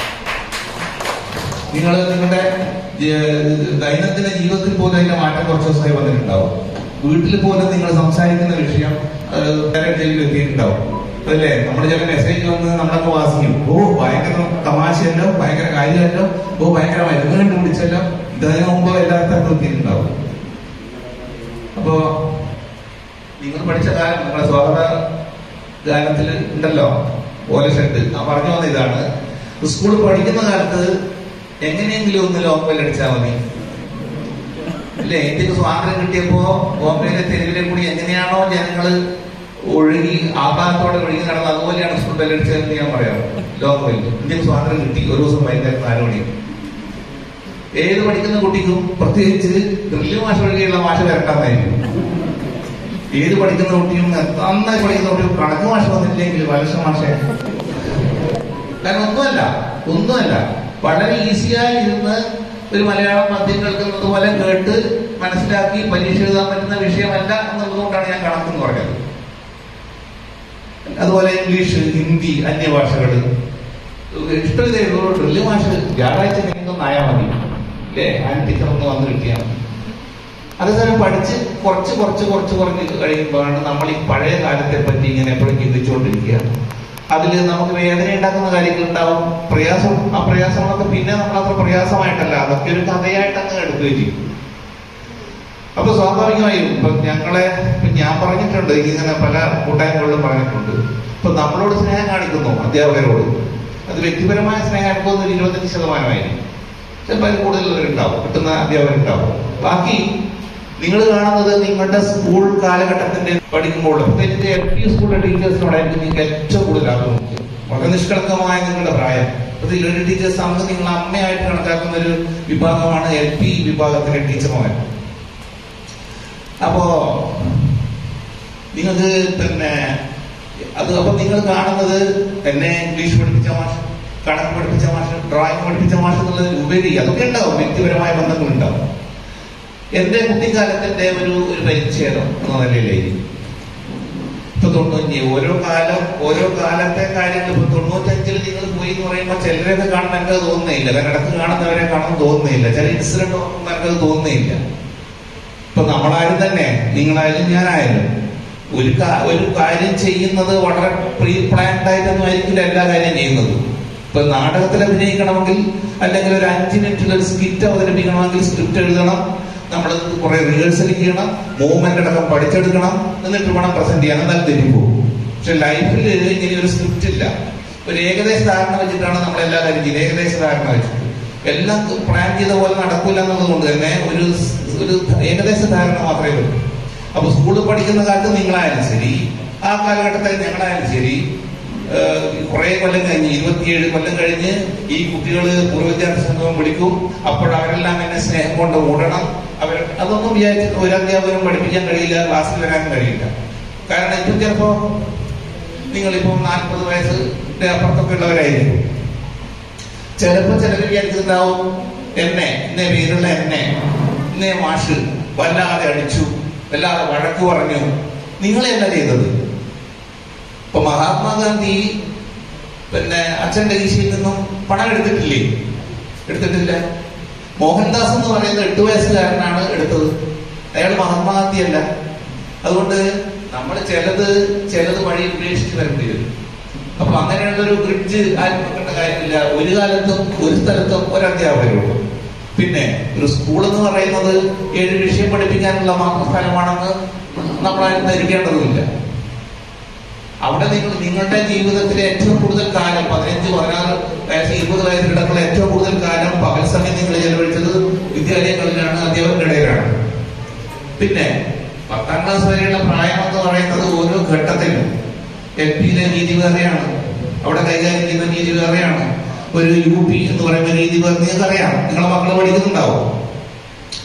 നിങ്ങൾ നിങ്ങളുടെ ജ- ദൈനംദിന ജീവിതത്തിൽ പോലും അതിന്റെ മാറ്റം കുറച്ച് ദിവസമായി വന്നിട്ടുണ്ടാവും വീട്ടിൽ പോലും നിങ്ങൾ സംസാരിക്കുന്ന വിഷയം ഏഹ്, വേറെ ചെവിയിൽ എത്തിയിട്ടുണ്ടാവും അല്ലേ നമ്മുടെ ചില മെസ്സേജ് വന്ന് നമ്മളൊക്കെ വാസിക്കും ഓ ഭയങ്കര തമാശയല്ലോ ഭയങ്കര കാര്യമല്ലോ ഓ ഭയങ്കര മരുന്ന് കണ്ടുപിടിച്ചല്ലോ ഇതിനു മുമ്പ് എല്ലാവർക്കും എത്തിയിട്ടുണ്ടാവും അപ്പോ നിങ്ങൾ പഠിച്ച കാലം നിങ്ങളുടെ സ്വാഗത ഗാനത്തിൽ ഉണ്ടല്ലോ ഓല ഷെഡ് ആ പറഞ്ഞു വന്ന ഇതാണ് സ്കൂൾ പഠിക്കുന്ന കാലത്ത് എങ്ങനെയെങ്കിലും ഒന്ന് ലോക്കൽ അടിച്ചാൽ മതി അല്ലേ ഇന്ത്യക്ക് സ്വാതന്ത്ര്യം കിട്ടിയപ്പോ ബോംബെയിലെ തെരുവിലെ കൂടി എങ്ങനെയാണോ ജനങ്ങള് ഒഴുകി ആഹ്ലാദത്തോടെ ഒഴുകി നടന്നത് അതുപോലെയാണ് സ്കൂൾ ബെല്ലടിച്ചതെന്ന് ഞാൻ പറയാം ലോകത്തിൽ ഇന്ത്യക്ക് സ്വാതന്ത്ര്യം കിട്ടി ഒരു ദിവസം വൈകുന്നേരം നാല് മണി ഏത് പഠിക്കുന്ന കുട്ടിക്കും പ്രത്യേകിച്ച് ഡ്രില്ല് മാഷ ഒഴികെയുള്ള മാഷ വരട്ടാന്നായിരിക്കും ഏത് പഠിക്കുന്ന കുട്ടിയും നന്നായി പഠിക്കുന്ന കുട്ടിയും കണക്ക് മാഷ വന്നിട്ടില്ലെങ്കിൽ വലശ മാഷ കാരണം ഒന്നുമല്ല ഒന്നുമല്ല വളരെ ഈസിയായി ഇരുന്ന് ഒരു മലയാളം പദ്യം കേൾക്കുന്നത് പോലെ കേട്ട് മനസ്സിലാക്കി പരീക്ഷ എഴുതാൻ പറ്റുന്ന വിഷയമല്ല എന്നുള്ളതുകൊണ്ടാണ് ഞാൻ കണക്കെന്ന് പറഞ്ഞത് അതുപോലെ ഇംഗ്ലീഷ് ഹിന്ദി അന്യഭാഷകൾ ഇഷ്ടമില്ലേ ഡ്രില്ല് ഭാഷ വ്യാഴാഴ്ച നീങ്ങുന്ന ആയാൽ മതി അല്ലേ ആൻറ്റിക്ക് ഒന്ന് വന്ന് കിട്ടിയാൽ മതി അതേസമയം പഠിച്ച് കുറച്ച് കുറച്ച് കുറച്ച് കുറച്ച് കഴിയുമ്പോഴാണ് നമ്മൾ ഈ പഴയ കാലത്തെ പറ്റി ഇങ്ങനെ എപ്പോഴും ചിന്തിച്ചുകൊണ്ടിരിക്കുക അതിൽ നമുക്ക് വേദന ഉണ്ടാക്കുന്ന കാര്യങ്ങൾ ഉണ്ടാവും പ്രയാസം ആ പ്രയാസങ്ങളൊക്കെ പിന്നെ നമ്മൾ അത്ര പ്രയാസമായിട്ടല്ല അതൊക്കെ ഒരു കഥയായിട്ട് അങ്ങ് എടുക്കുകയും ചെയ്യും അപ്പൊ സ്വാഭാവികമായും ഇപ്പൊ ഞങ്ങളെ ഇപ്പൊ ഞാൻ പറഞ്ഞിട്ടുണ്ട് ഇങ്ങനെ പല കൂട്ടായ്മകളിലും പറഞ്ഞിട്ടുണ്ട് ഇപ്പൊ നമ്മളോട് സ്നേഹം കാണിക്കുന്നു അധ്യാപകരോട് അത് വ്യക്തിപരമായ സ്നേഹം അനുഭവം ഒരു ഇരുപത്തഞ്ച് ശതമാനമായിരിക്കും ചിലപ്പോൾ അതിൽ കൂടുതലുള്ളവരുണ്ടാവും കിട്ടുന്ന അധ്യാപകരുണ്ടാവും ബാക്കി നിങ്ങൾ കാണുന്നത് നിങ്ങളുടെ സ്കൂൾ കാലഘട്ടത്തിന്റെ പഠിക്കുമ്പോൾ പ്രത്യേകിച്ച് എൽ പി സ്കൂളിലെ ടീച്ചേഴ്സിനോടായിരിക്കും നിങ്ങൾക്ക് ഏറ്റവും കൂടുതൽ ആഭിമുഖ്യം വളരെ നിഷ്കളങ്കമായ നിങ്ങളുടെ പ്രായം പ്രത്യേകിച്ച് ഒരു ടീച്ചേഴ്സ് അന്ന് നിങ്ങൾ അമ്മയായിട്ട് കണക്കാക്കുന്ന ഒരു വിഭാഗമാണ് എൽ പി വിഭാഗത്തിലെ ടീച്ചർമാർ അപ്പോ നിങ്ങൾക്ക് പിന്നെ അത് അപ്പൊ നിങ്ങൾ കാണുന്നത് എന്നെ ഇംഗ്ലീഷ് പഠിപ്പിച്ച മാഷ് കണക്ക് പഠിപ്പിച്ച മാഷ് ഡ്രോയിങ് പഠിപ്പിച്ച മാഷ് എന്നുള്ളതിൽ ഉപരി അതൊക്കെ ഉണ്ടാവും വ്യക്തിപരമായ ബന്ധങ്ങൾ ഉണ്ടാവും എന്റെ കുട്ടിക്കാലത്തിന്റെ ഒരു ഒരു പരിച്ഛേദം എന്ന നിലയിലേക്ക് ഇപ്പൊ തൊണ്ണൂറ്റി ഓരോ കാലം ഓരോ കാലത്തെ കാര്യങ്ങൾ ഇപ്പൊ തൊണ്ണൂറ്റഞ്ചിൽ നിങ്ങൾ പോയി എന്ന് പറയുമ്പോൾ ചിലരൊക്കെ കാണുമ്പോൾ എനിക്കത് തോന്നുന്നില്ല കാരണം ഇടത്ത് കാണുന്നവരെ കാണാൻ തോന്നുന്നില്ല ചില ഇൻസിഡന്റ് നോക്കുമ്പോൾ എനിക്കത് തോന്നുന്നില്ല ഇപ്പൊ നമ്മളാരും തന്നെ നിങ്ങളായാലും ഞാനായാലും ഒരു കാ- ഒരു കാര്യം ചെയ്യുന്നത് വളരെ പ്രീ പ്ലാൻഡ് ആയിട്ടൊന്നും ആയിരിക്കില്ല എല്ലാ കാര്യം ചെയ്യുന്നത് ഇപ്പൊ നാടകത്തിൽ അഭിനയിക്കണമെങ്കിൽ അല്ലെങ്കിൽ ഒരു അഞ്ച് മിനിറ്റിൽ ഒരു സ്കിറ്റ് അവതരിപ്പിക്കണമെങ്കിൽ സ്ക്രിപ്റ്റ് എഴുതണം നമ്മൾ കുറെ റിഹേഴ്സൽ ചെയ്യണം മൂവ്മെന്റ് അടക്കം പഠിച്ചെടുക്കണം എന്നിട്ട് വേണം പ്രസന്റ് ചെയ്യാൻ എന്നാൽ തെറ്റിപ്പോകും പക്ഷെ ലൈഫിൽ ഇങ്ങനെ ഒരു സ്ക്രിപ്റ്റ് ഇല്ല ഒരു ഏകദേശ ധാരണ വെച്ചിട്ടാണ് നമ്മൾ എല്ലാ കാര്യം ചെയ്യുന്നത് ഏകദേശ ധാരണ വെച്ചിട്ട് എല്ലാം പ്ലാൻ ചെയ്ത പോലെ നടക്കൂല എന്നുള്ളത് കൊണ്ട് തന്നെ ഒരു സ്- ഒരു ഏകദേശ ധാരണ മാത്രമേ വരൂ അപ്പൊ സ്കൂളിൽ പഠിക്കുന്ന കാലത്ത് നിങ്ങളായാലും ശരി ആ കാലഘട്ടത്തിൽ ഞങ്ങളായാലും ശരി ഏഹ്, കുറെ കൊല്ലം കഴിഞ്ഞ് ഇരുപത്തിയേഴ് കൊല്ലം കഴിഞ്ഞ് ഈ കുട്ടികൾ പൂർവ്വ വിദ്യാർത്ഥി സംഘം വിളിക്കും അപ്പോൾ അവരെല്ലാം എന്നെ സ്നേഹം കൊണ്ട് ഓടണം അവർ അതൊന്നും വിചാരിച്ചിട്ട് ഒരു അധ്യാപകനും പഠിപ്പിക്കാൻ കഴിയില്ല ക്ലാസ്സിൽ വരാനും കഴിയില്ല കാരണം ഇപ്പം ചിലപ്പോ നിങ്ങളിപ്പോ നാൽപ്പത് വയസ്സിന്റെ അപ്പുറത്തൊക്കെ ഉള്ളവരായിരിക്കും ചിലപ്പോ ചിലർ വിചാരിക്കുന്നുണ്ടാവും എന്നെ ഇന്നേ പേരുള്ള എന്നെ ഇന്നേ മാഷ് വല്ലാതെ അടിച്ചു വല്ലാതെ വഴക്ക് പറഞ്ഞു നിങ്ങളെയല്ല ചെയ്തത് ഇപ്പൊ മഹാത്മാഗാന്ധി പിന്നെ അച്ഛന്റെ കീശയിൽ നിന്നും പണം എടുത്തിട്ടില്ലേ എടുത്തിട്ടില്ല മോഹൻദാസ് എന്ന് പറയുന്ന എട്ട് വയസ്സുകാരനാണ് എടുത്തത് അയാൾ മഹാത്മാഗാന്ധി അല്ല അതുകൊണ്ട് നമ്മൾ ചിലത് ചിലത് വഴി ഉപേക്ഷിച്ച് വരേണ്ടി വരും അപ്പൊ അങ്ങനെയുള്ള ഒരു ബ്രിഡ്ജ് ആരും വെക്കേണ്ട കാര്യമില്ല ഒരു കാലത്തും ഒരു സ്ഥലത്തും ഒരു അധ്യാപകരുള്ളൂ പിന്നെ ഒരു സ്കൂൾ എന്ന് പറയുന്നത് ഏഴ് വിഷയം പഠിപ്പിക്കാനുള്ള മാത്രം സ്ഥലമാണെന്ന് നമ്മളാരും ധരിക്കേണ്ടതുമില്ല അവിടെ നിങ്ങൾ നിങ്ങളുടെ ജീവിതത്തിലെ ഏറ്റവും കൂടുതൽ കാലം പതിനഞ്ച് പതിനാറ് വയസ്സ് ഇരുപത് വയസ്സിലിടക്കുള്ള ഏറ്റവും കൂടുതൽ കാലം പകൽ സമയം നിങ്ങൾ ചെലവഴിച്ചത് വിദ്യാലയങ്ങളിലാണ് അധ്യാപകരുടെ ഇടയിലാണ് പിന്നെ പത്താം ക്ലാസ് വരെയുള്ള പ്രായം എന്ന് പറയുന്നത് ഓരോ ഘട്ടത്തിലും എൽ പിയിലെ രീതി വേറെയാണ് അവിടെ കൈകാര്യം ചെയ്യുന്ന രീതി വേറെയാണ് ഒരു യു പി എന്ന് പറയുന്ന രീതി വേറെ നിങ്ങൾക്ക് അറിയാം നിങ്ങളെ മക്കൾ പഠിക്കുന്നുണ്ടാവും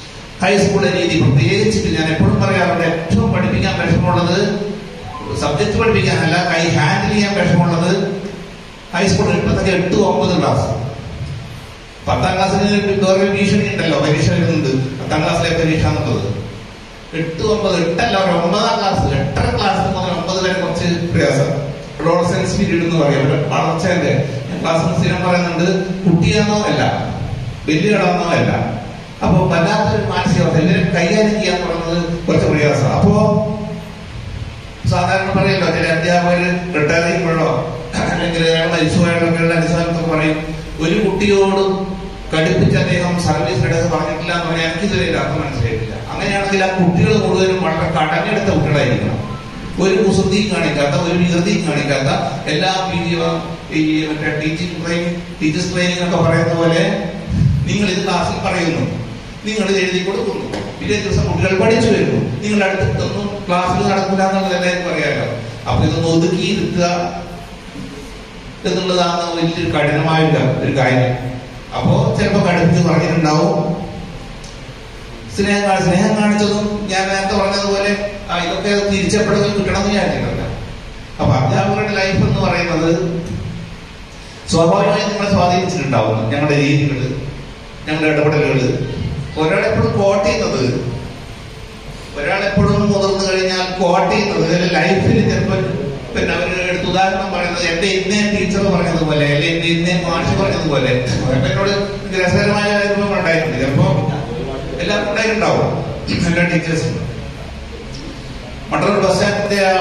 ഹൈസ്കൂളിലെ രീതി പ്രത്യേകിച്ച് ഞാൻ എപ്പോഴും പറയാറുണ്ട് ഏറ്റവും പഠിപ്പിക്കാൻ വിഷമമുള്ളത് സബ്ജക്ട് പഠിപ്പിക്കാനല്ല കൈ ഹാൻഡിൽ ചെയ്യാൻ വിഷമമുള്ളത് ഹൈസ്കൂളിൽ ഇപ്പോഴത്തെ എട്ട് ഒമ്പത് ക്ലാസ് പത്താം ക്ലാസ്സിന് വേറെ ഭീഷണി ഉണ്ടല്ലോ പരീക്ഷ വരുന്നുണ്ട് പത്താം ക്ലാസ്സിലെ പരീക്ഷ എന്നുള്ളത് എട്ട് ഒമ്പത് എട്ടല്ല ഒരു ഒമ്പതാം ക്ലാസ് എട്ടര ക്ലാസ് മുതൽ ഒമ്പത് വരെ കുറച്ച് പ്രയാസം അഡോളസൻസ് പീരീഡ് എന്ന് പറയും ഒരു വളർച്ചേന്റെ ക്ലാസ് സ്ഥിരം പറയുന്നുണ്ട് കുട്ടിയാണോ അല്ല വലിയടാന്നോ അല്ല അപ്പൊ വല്ലാത്തൊരു മാനസികാവസ്ഥ എല്ലാവരും കൈകാര്യം ചെയ്യാൻ പറയുന്നത് കുറച്ച് പ്രയാസം അപ്പോ സാധാരണ പറയല്ലോ ചില അധ്യാപകർ റിട്ടയർ ചെയ്യുമ്പോഴോ അല്ലെങ്കിൽ അയാൾ മരിച്ചുപോയാലൊക്കെയുള്ള അനുസരണത്തിൽ പറയും ഒരു കുട്ടിയോട് കടുപ്പിച്ച് അദ്ദേഹം സർവീസ് എടുത്ത് പറഞ്ഞിട്ടില്ല എന്ന് പറഞ്ഞാൽ എനിക്കിതുവരെ അർത്ഥം മനസ്സിലായിട്ടില്ല അങ്ങനെയാണെങ്കിൽ ആ കുട്ടികൾ മുഴുവനും വളരെ കടഞ്ഞെടുത്ത കുട്ടികളായിരിക്കണം ഒരു കുസൃതിയും കാണിക്കാത്ത ഒരു വികൃതിയും കാണിക്കാത്ത എല്ലാ പി ജി ഈ മറ്റേ ടീച്ചിങ് ട്രെയിനിങ് ടീച്ചേഴ്സ് ട്രെയിനിങ് ഒക്കെ പറയുന്ന പോലെ നിങ്ങൾ ഇത് ക്ലാസ്സിൽ പറയുന്നു നിങ്ങൾ ഇത് എഴുതി കൊടുക്കുന്നു പിറ്റേ ദിവസം കുട്ടികൾ പഠിച്ചു വരുന്നു നിങ്ങളുടെ അടുത്തൊന്നും ക്ലാസ്സിൽ നടക്കില്ല എന്നുള്ളത് എല്ലാവർക്കും അറിയാലോ അപ്പൊ ഇതൊന്ന് ഒതുക്കി ഇരുത്തുക എന്നുള്ളതാണ് വലിയൊരു കഠിനമായ ഒരു- ഒരു കാര്യം അപ്പോ ചിലപ്പോ കടുപ്പിച്ച് പറഞ്ഞിട്ടുണ്ടാവും സ്നേഹം കാണി സ്നേഹം കാണിച്ചതും ഞാൻ നേരത്തെ പറഞ്ഞതുപോലെ ആ, ഇതൊക്കെ തിരിച്ചപ്പെടുത്തൽ കിട്ടണമെന്ന് വിചാരിച്ചിട്ടില്ല അപ്പൊ അധ്യാപകരുടെ ലൈഫ് എന്ന് പറയുന്നത് സ്വാഭാവികമായി നിങ്ങളെ സ്വാധീനിച്ചിട്ടുണ്ടാവും ഞങ്ങളുടെ രീതികൾ ഞങ്ങളുടെ ഇടപെടലുകൾ ഒരാളെപ്പോഴും കോട്ട് ചെയ്യുന്നത് ഒരാളെപ്പോഴും മുതിർന്നു കഴിഞ്ഞാൽ കോട്ട് ചെയ്യുന്നത് അല്ലെങ്കിൽ ലൈഫിൽ ചിലപ്പോൾ പിന്നെ അവർ എടുത്ത് ഉദാഹരണം പറയുന്നത് എന്റെ ഇന്നേ ടീച്ചർ പറഞ്ഞതുപോലെ അല്ലെങ്കിൽ എന്റെ ഇന്നേ മാഷ് പറഞ്ഞതുപോലെ അതൊക്കെ എന്നോട് രസകരമായ അനുഭവം ഉണ്ടായിട്ടുണ്ട് ചിലപ്പോ എല്ലാവർക്കും ഉണ്ടായിട്ടുണ്ടാവും എല്ലാ ടീച്ചേഴ്സും മട്ടന്നൂർ ബസ് സ്റ്റാൻഡിന്റെ ആ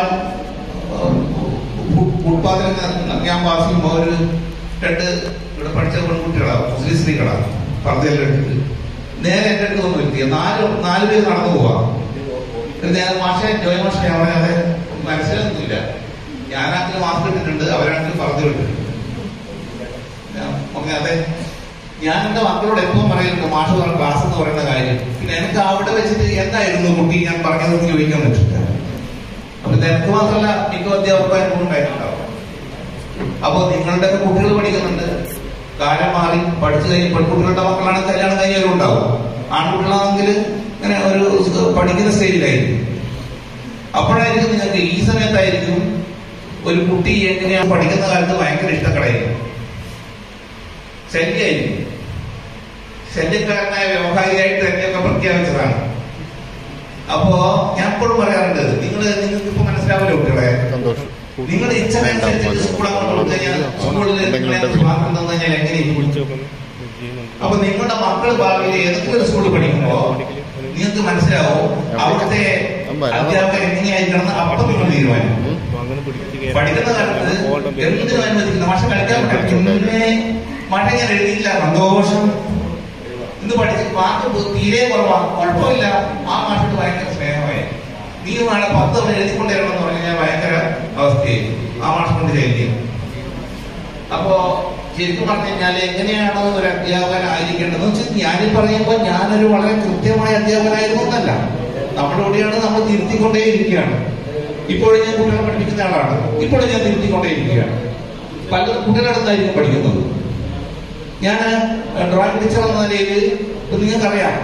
ഫുട്പാത്തിൽ ഞാൻ പാസ് ചെയ്യുമ്പോൾ ഒരു രണ്ട് ഇവിടെ പഠിച്ച പെൺകുട്ടികളാണ് മുസ്ലിം സ്ത്രീകളാണ് പർദ്ദയെല്ലാം ഇട്ടിട്ട് നേരെ എന്റെ അടുത്ത് വന്ന് വ്യക്തി നാല് നാല് പേര് നടന്നു പോവാ എന്നിട്ട് ഞാൻ മാഷെ ജോയ് മാഷെ ഞാൻ പറയാതെ മനസ്സിലൊന്നുമില്ല ഞാനാണെങ്കിൽ മാസ്ക് ഇട്ടിട്ടുണ്ട് അവരാണെങ്കിൽ പർദ്ദ ഇട്ടിട്ടുണ്ട് ഞാൻ പറഞ്ഞു അതെ ഞാൻ എന്റെ മക്കളോട് എപ്പോഴും പറയുന്നുണ്ട് മാഷ് പറഞ്ഞ ക്ലാസ് എന്ന് പറയുന്ന കാര്യം പിന്നെ എനിക്ക് അവിടെ വെച്ചിട്ട് എന്തായിരുന്നു കുട്ടി ഞാൻ പറഞ്ഞതെന്ന് ചോദിക്കാൻ പറ്റില്ല അപ്പൊ ഇത് എനിക്ക് മാത്രമല്ല മിക്ക അധ്യാപകർക്കും അനുഭവം ഉണ്ടായിട്ടുണ്ടാവും അപ്പൊ നിങ്ങളുടെ ഒക്കെ കുട്ടികൾ പഠിക്കുന്നുണ്ട് കാലം മാറി പഠിച്ചു കഴിഞ്ഞ് പെൺകുട്ടികളുടെ മക്കളാണെങ്കിൽ കല്യാണം കഴിഞ്ഞവരും ഉണ്ടാവും ആൺകുട്ടികളാണെങ്കിൽ ഇങ്ങനെ ഒരു സ് പഠിക്കുന്ന സ്റ്റേജിലായിരിക്കും അപ്പോഴായിരിക്കും നിങ്ങൾക്ക് ഈ സമയത്തായിരിക്കും ഒരു കുട്ടി എങ്ങനെയാണ് പഠിക്കുന്ന കാലത്ത് ഭയങ്കര ഇഷ്ടക്കടായിരിക്കും ശല്യായിരിക്കും ശല്യക്കാരനായ വ്യവഹാരിയായിട്ട് തന്നെയൊക്കെ പ്രഖ്യാപിച്ചതാണ് അപ്പോ ഞാൻ എപ്പോഴും പറയാറുണ്ട് നിങ്ങൾ നിങ്ങൾക്ക് ഇപ്പൊ മനസ്സിലാവില്ല കുട്ടികളെ സന്തോഷം നിങ്ങൾ ഇച്ഛനനുസരിച്ച് സ്കൂൾ അങ്ങോട്ട് കൊടുത്തു കഴിഞ്ഞാൽ സ്കൂളിൽ നിങ്ങളെ സ്വാതന്ത്ര്യം തന്നു കഴിഞ്ഞാൽ എങ്ങനെയിരിക്കും അപ്പൊ നിങ്ങളുടെ മക്കൾ ഭാവിയിൽ ഏതൊക്കെ ഒരു സ്കൂളിൽ പഠിക്കുമ്പോ നിങ്ങൾക്ക് മനസ്സിലാവും അവിടുത്തെ അധ്യാപകർ എങ്ങനെയായിരിക്കണം എന്ന് അപ്പം നിങ്ങൾ തീരുമാനിക്കും പഠിക്കുന്ന കാലത്ത് എന്തിനും അനുവദിക്കുന്ന മാഷ കളിക്കാൻ പഠിക്കും ഇന്നേ മഴ ഞാൻ എഴുതിയില്ല സന്തോഷം ഇന്ന് പഠിച്ച് മാർക്ക് തീരെ കുറവാണ് കുഴപ്പമില്ല ആ മാഷിട്ട് ഭയങ്കര സ്നേഹമായി നീ നാളെ പത്ത് തവണ എഴുതിക്കൊണ്ടിരണം എന്ന് പറഞ്ഞു കഴിഞ്ഞാൽ ഭയങ്കര അവസ്ഥയായി ആ മാഷ് കൊണ്ട് ചെയ്യും അപ്പോ ശരിക്കും പറഞ്ഞു കഴിഞ്ഞാൽ എങ്ങനെയാണ് ഒരു അധ്യാപകൻ ആയിരിക്കേണ്ടത് വെച്ചാൽ ഞാനീ പറയുമ്പോൾ ഞാനൊരു വളരെ കൃത്യമായ അധ്യാപകനായിരുന്നു എന്നല്ല നമ്മുടെ കൂടെയാണ് നമ്മൾ തിരുത്തിക്കൊണ്ടേയിരിക്കുകയാണ് ഇപ്പോഴും ഞാൻ കുട്ടികളെ പഠിപ്പിക്കുന്ന ആളാണ് ഇപ്പോഴും ഞാൻ തിരുത്തിക്കൊണ്ടേയിരിക്കുകയാണ് പല കുട്ടികളടുത്തായിരിക്കും പഠിക്കുന്നത് ഞാൻ ഡ്രോയിങ് ടീച്ചർ എന്ന നിലയിൽ ഇപ്പൊ നിങ്ങൾക്കറിയാം